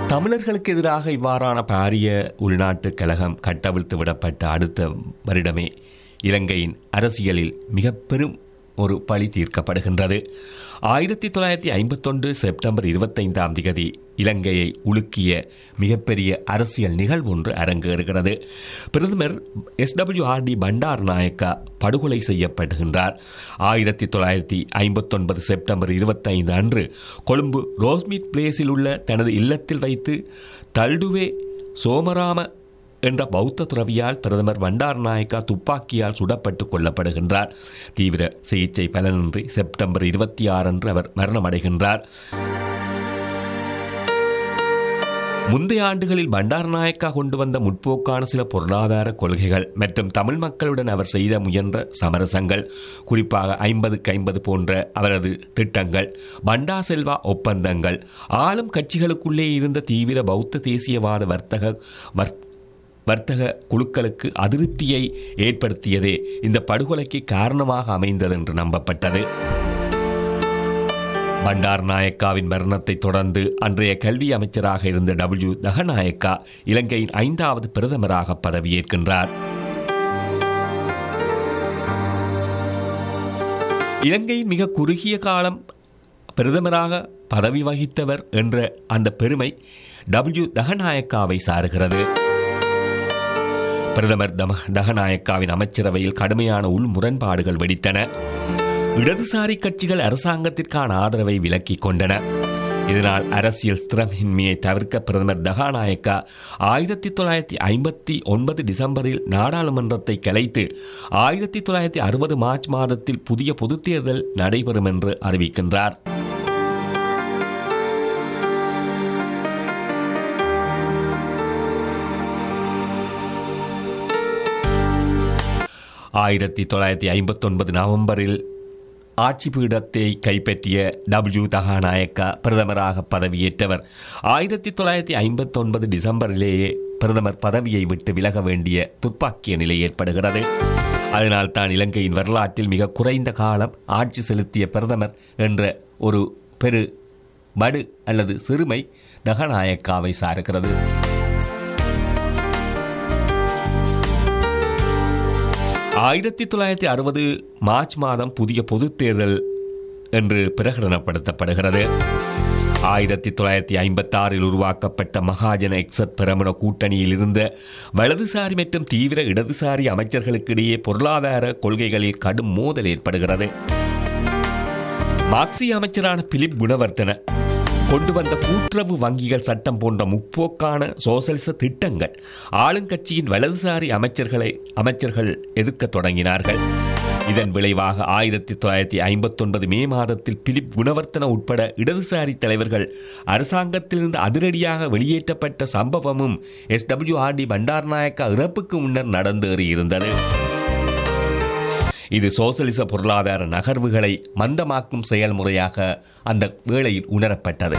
தமிழர்களுக்கு எதிராக இவ்வாறான பாரிய உள்நாட்டு கழகம் கட்டவிழ்த்து விடப்பட்ட அடுத்த வருடமே இலங்கையின் அரசியலில் மிக பெரும் ஒரு பழி தீர்க்கப்படுகின்றது ஆயிரத்தி தொள்ளாயிரத்தி ஐம்பத்தொன்று செப்டம்பர் இருபத்தைந்தாம் திகதி இலங்கையை உலுக்கிய மிகப்பெரிய அரசியல் நிகழ்வொன்று அரங்கேறுகிறது பிரதமர் S W R D Bandaranaike படுகொலை செய்யப்படுகின்றார் ஆயிரத்தி தொள்ளாயிரத்தி ஐம்பத்தொன்பது செப்டம்பர் இருபத்தைந்து அன்று கொழும்பு ரோஸ்மிட் பிளேஸில் உள்ள தனது இல்லத்தில் வைத்து தல்டுவே சோமராம என்ற பௌத்த துறவியால் பிரதமர் பண்டார் நாயக்கா துப்பாக்கியால் சுடப்பட்டு கொல்லப்படுகின்றார் தீவிர சிகிச்சை பலனின்றி செப்டம்பர் இருபத்தி ஆறு அன்று அவர் மரணமடைகின்றார் முந்தைய ஆண்டுகளில் பண்டார் நாயக்கா கொண்டு வந்த முற்போக்கான சில பொருளாதார கொள்கைகள் மற்றும் தமிழ் மக்களுடன் அவர் செய்த முயன்ற சமரசங்கள் குறிப்பாக ஐம்பதுக்கு ஐம்பது போன்ற அவரது திட்டங்கள் பண்டா செல்வா ஒப்பந்தங்கள் ஆளும் கட்சிகளுக்குள்ளே இருந்த தீவிர பௌத்த தேசியவாத வர்த்தக வர்த்த வர்த்தக குழுக்களுக்கு அதிருப்தியை ஏற்படுத்தியதே இந்த படுகொலைக்கு காரணமாக அமைந்தது என்று நம்பப்பட்டது பண்டார் நாயக்காவின் மரணத்தை தொடர்ந்து அன்றைய கல்வி அமைச்சராக இருந்த டபிள்யூ தகநாயக்கா இலங்கையின் ஐந்தாவது பிரதமராக பதவியேற்கின்றார் இலங்கையின் மிக குறுகிய காலம் பிரதமராக பதவி வகித்தவர் என்ற அந்த பெருமை டபிள்யூ தகநாயக்காவை சாருகிறது பிரதமர் தம தகநாயக்காவின் அமைச்சரவையில் கடுமையான உள் முரண்பாடுகள் வெடித்தன இடதுசாரி கட்சிகள் அரசாங்கத்திற்கான ஆதரவை விலக்கிக் கொண்டன இதனால் அரசியல் ஸ்திரமின்மையை தவிர்க்க பிரதமர் தகாநாயக்கா ஆயிரத்தி தொள்ளாயிரத்தி ஐம்பத்தி ஒன்பது டிசம்பரில் நாடாளுமன்றத்தை கலைத்து ஆயிரத்தி தொள்ளாயிரத்தி அறுபது மார்ச் மாதத்தில் புதிய பொதுத் தேர்தல் நடைபெறும் என்று அறிவிக்கின்றார் ஆயிரத்தி தொள்ளாயிரத்தி ஐம்பத்தொன்பது நவம்பரில் ஆட்சி பீடத்தை கைப்பற்றிய டபிள்யூ தகாநாயக்கா பிரதமராக பதவியேற்றவர் ஆயிரத்தி தொள்ளாயிரத்தி ஐம்பத்தொன்பது டிசம்பரிலேயே பிரதமர் பதவியை விட்டு விலக வேண்டிய துப்பாக்கிய நிலை ஏற்படுகிறது அதனால் தான் இலங்கையின் வரலாற்றில் மிக குறைந்த காலம் ஆட்சி செலுத்திய பிரதமர் என்ற ஒரு பெரு மடு அல்லது சிறுமை தகநாயக்காவை சாருகிறது ஆயிரத்தி தொள்ளாயிரத்தி அறுபது மார்ச் மாதம் புதிய பொதுத் தேர்தல் என்று பிரகடனப்படுத்தப்படுகிறது ஆயிரத்தி தொள்ளாயிரத்தி ஐம்பத்தி ஆறில் உருவாக்கப்பட்ட மகாஜன எக்ஸத் பிரமுன கூட்டணியில் இருந்த வலதுசாரி மற்றும் தீவிர இடதுசாரி அமைச்சர்களுக்கிடையே பொருளாதார கொள்கைகளில் கடும் மோதல் ஏற்படுகிறது மார்க்சிய அமைச்சரான பிலிப் குணவர்த்தன கொண்டு வந்த கூட்டுறவு வங்கிகள் சட்டம் போன்ற முற்போக்கான சோசலிச திட்டங்கள் ஆளுங்கட்சியின் வலதுசாரி அமைச்சர்களை அமைச்சர்கள் எதிர்க்கத் தொடங்கினார்கள் இதன் விளைவாக ஆயிரத்தி தொள்ளாயிரத்தி ஐம்பத்தொன்பது மே மாதத்தில் பிலிப் குணவர்த்தன உட்பட இடதுசாரி தலைவர்கள் அரசாங்கத்திலிருந்து அதிரடியாக வெளியேற்றப்பட்ட சம்பவமும் S W R D Bandaranaike இறப்புக்கு முன்னர் நடந்தேறியிருந்தது இது சோசலிச பொருளாதார நகர்வுகளை மந்தமாக்கும் செயல்முறையாக அந்த வேளையில் உணரப்பட்டது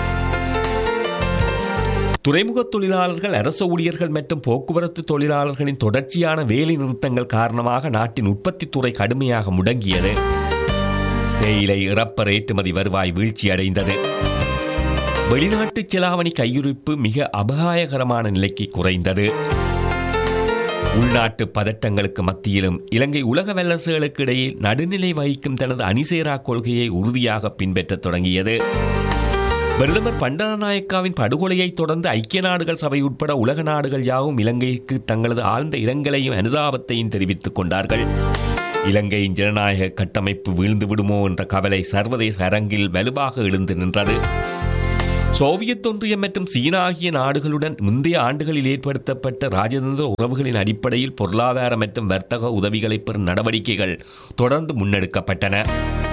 துறைமுக தொழிலாளர்கள் அரச ஊழியர்கள் மற்றும் போக்குவரத்து தொழிலாளர்களின் தொடர்ச்சியான வேலை நிறுத்தங்கள் காரணமாக நாட்டின் உற்பத்தி துறை கடுமையாக முடங்கியது தேயிலை இறப்பர் ஏற்றுமதி வருவாய் வீழ்ச்சியடைந்தது வெளிநாட்டு செலாவணி கையிருப்பு மிக அபாயகரமான நிலைக்கு குறைந்தது உள்நாட்டு பதட்டங்களுக்கு மத்தியிலும் இலங்கை உலக வல்லரசுகளுக்கு இடையில் நடுநிலை வகிக்கும் தனது அணிசேரா கொள்கையை உறுதியாக பின்பற்றத் தொடங்கியது பிரதமர் பண்டரநாயக்காவின் படுகொலையை தொடர்ந்து ஐக்கிய நாடுகள் சபை உட்பட உலக நாடுகள் யாவும் இலங்கைக்கு தங்களது ஆழ்ந்த இரங்கலையும் அனுதாபத்தையும் தெரிவித்துக் கொண்டார்கள் இலங்கையின் ஜனநாயக கட்டமைப்பு வீழ்ந்து விடுமோ என்ற கவலை சர்வதேச அரங்கில் வலுவாக எழுந்து நின்றது சோவியத் ஒன்றியம் மற்றும் சீனா ஆகிய நாடுகளுடன் முந்தைய ஆண்டுகளில் ஏற்படுத்தப்பட்ட ராஜதந்திர உறவுகளின் அடிப்படையில் பொருளாதார மற்றும் வர்த்தக உதவிகளை பெறும் நடவடிக்கைகள் தொடர்ந்து முன்னெடுக்கப்பட்டன